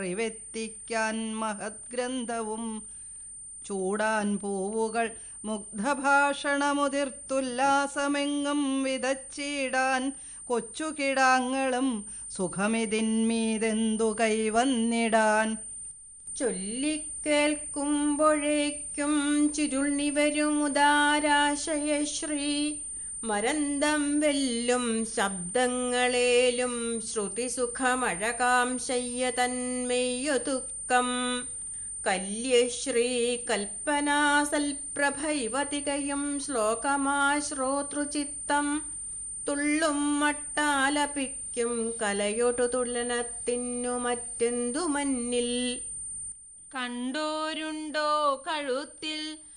അറിവെത്തിക്കാൻ മഹത് ഗ്രന്ഥവും ചൂടാൻ പൂവുകൾ മുഗ്ധഭാഷണമുതിർത്തുല്ലാസമെങ്ങും വിതച്ചിടാൻ കൊച്ചുകിടാങ്ങളും സുഖമിതിന്മീതെന്തു കൈവന്നിടാൻ ചൊല്ലിക്കേൾക്കുമ്പോഴേക്കും ചുരുൾണി വരുമുദാരാശയശ്രീ മരന്തം വെല്ലും ശബ്ദങ്ങളേലും ശ്രുതിസുഖമഴകാം ശയ്യതന്മെയ്യൊതുക്കം കല്യശ്രീ കൽപ്പനാസൽപ്രഭൈവതികയും ശ്ലോകമാശ്രോതൃചിത്തം തുള്ളും മട്ടാലപിക്കും കലയൊടു തുള്ളനത്തിനു മറ്റെന്തു മന്നിൽ കണ്ടോരുണ്ടോ കഴുത്തിൽ